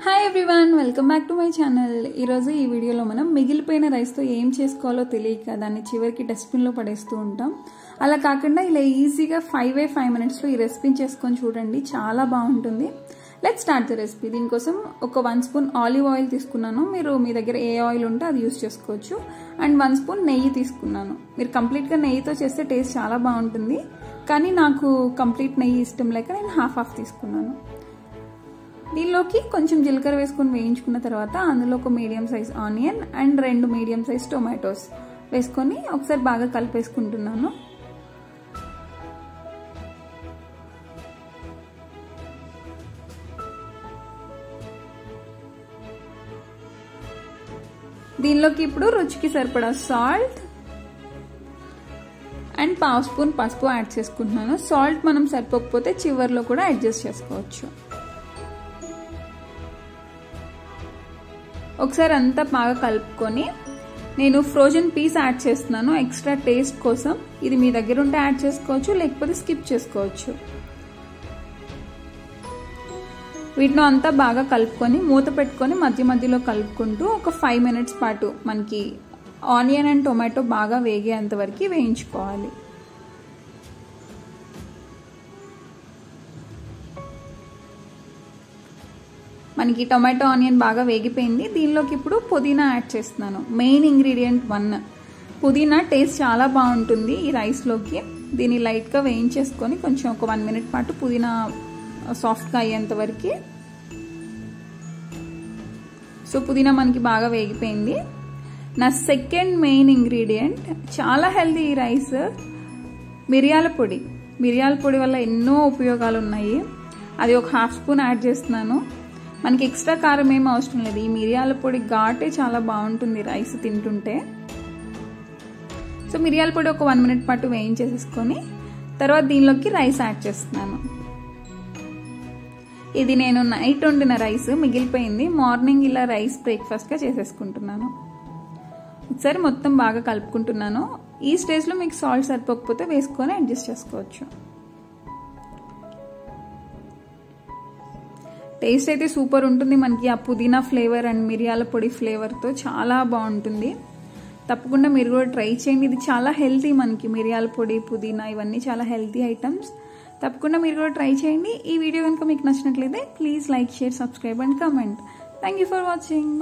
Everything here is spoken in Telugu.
hi everyone welcome back to my channel ఈరోజు ఈ వీడియోలో మనం మిగిలిపోయిన రైస్తో ఏం చేసుకోవాలో తెలియక దాన్ని చివరికి డస్ట్బిన్లో పడేస్తూ ఉంటాం అలా కాకుండా ఇలా ఈజీగా ఫైవ్ ఏ ఫైవ్ మినిట్స్లో ఈ రెసిపీని చేసుకొని చూడండి చాలా బాగుంటుంది లెట్ స్టార్ట్ ద రెసిపీ దీనికోసం ఒక వన్ స్పూన్ ఆలివ్ ఆయిల్ తీసుకున్నాను మీరు మీ దగ్గర ఏ ఆయిల్ ఉంటే అది యూస్ చేసుకోవచ్చు అండ్ వన్ స్పూన్ నెయ్యి తీసుకున్నాను మీరు కంప్లీట్గా నెయ్యితో చేస్తే టేస్ట్ చాలా బాగుంటుంది కానీ నాకు కంప్లీట్ నెయ్యి ఇష్టం లేక నేను హాఫ్ హాఫ్ తీసుకున్నాను దీనిలోకి కొంచెం జీలకర్ర వేసుకొని వేయించుకున్న తర్వాత అందులో ఒక మీడియం సైజ్ ఆనియన్ అండ్ రెండు మీడియం సైజ్ టొమాటోస్ వేసుకొని ఒకసారి బాగా కలిపేసుకుంటున్నాను దీనిలోకి ఇప్పుడు రుచికి సరిపడా సాల్ట్ అండ్ పావు స్పూన్ పసుపు యాడ్ చేసుకుంటున్నాను సాల్ట్ మనం సరిపోకపోతే చివరిలో కూడా అడ్జస్ట్ చేసుకోవచ్చు ఒకసారి అంతా బాగా కలుపుకొని నేను ఫ్రోజన్ పీస్ యాడ్ చేస్తున్నాను ఎక్స్ట్రా టేస్ట్ కోసం ఇది మీ దగ్గర ఉంటే యాడ్ చేసుకోవచ్చు లేకపోతే స్కిప్ చేసుకోవచ్చు వీటిని అంతా బాగా కలుపుకొని మూత పెట్టుకొని మధ్య మధ్యలో కలుపుకుంటూ ఒక ఫైవ్ మినిట్స్ పాటు మనకి ఆనియన్ అండ్ టొమాటో బాగా వేగేంత వరకు వేయించుకోవాలి మనకి టొమాటో ఆనియన్ బాగా వేగిపోయింది దీనిలోకి ఇప్పుడు పుదీనా యాడ్ చేస్తున్నాను మెయిన్ ఇంగ్రీడియంట్ వన్ పుదీనా టేస్ట్ చాలా బాగుంటుంది ఈ రైస్లోకి దీన్ని లైట్గా వేయించేసుకొని కొంచెం ఒక వన్ మినిట్ పాటు పుదీనా సాఫ్ట్గా అయ్యేంత వరకు సో పుదీనా మనకి బాగా వేగిపోయింది నా సెకండ్ మెయిన్ ఇంగ్రీడియంట్ చాలా హెల్తీ ఈ రైస్ మిరియాల పొడి మిరియాల పొడి వల్ల ఎన్నో ఉపయోగాలు ఉన్నాయి అది ఒక హాఫ్ స్పూన్ యాడ్ చేస్తున్నాను మనకి ఎక్స్ట్రా కారం ఏం అవసరం లేదు ఈ మిరియాల పొడి ఘాటే చాలా బాగుంటుంది రైస్ తింటుంటే సో మిరియాల పొడి ఒక వన్ మినిట్ పాటు వేయించేసేసుకొని తర్వాత దీనిలోకి రైస్ యాడ్ చేస్తున్నాను ఇది నేను నైట్ వండిన రైస్ మిగిలిపోయింది మార్నింగ్ ఇలా రైస్ బ్రేక్ఫాస్ట్గా చేసేసుకుంటున్నాను ఒకసారి మొత్తం బాగా కలుపుకుంటున్నాను ఈ స్టేజ్లో మీకు సాల్ట్ సరిపోకపోతే వేసుకొని అడ్జస్ట్ చేసుకోవచ్చు టేస్ట్ అయితే సూపర్ ఉంటుంది మనకి ఆ పుదీనా ఫ్లేవర్ అండ్ మిరియాల పొడి ఫ్లేవర్తో చాలా బాగుంటుంది తప్పకుండా మీరు కూడా ట్రై చేయండి ఇది చాలా హెల్తీ మనకి మిరియాల పొడి పుదీనా ఇవన్నీ చాలా హెల్తీ ఐటమ్స్ తప్పకుండా మీరు కూడా ట్రై చేయండి ఈ వీడియో కనుక మీకు నచ్చినట్లయితే please like share subscribe and comment thank you for watching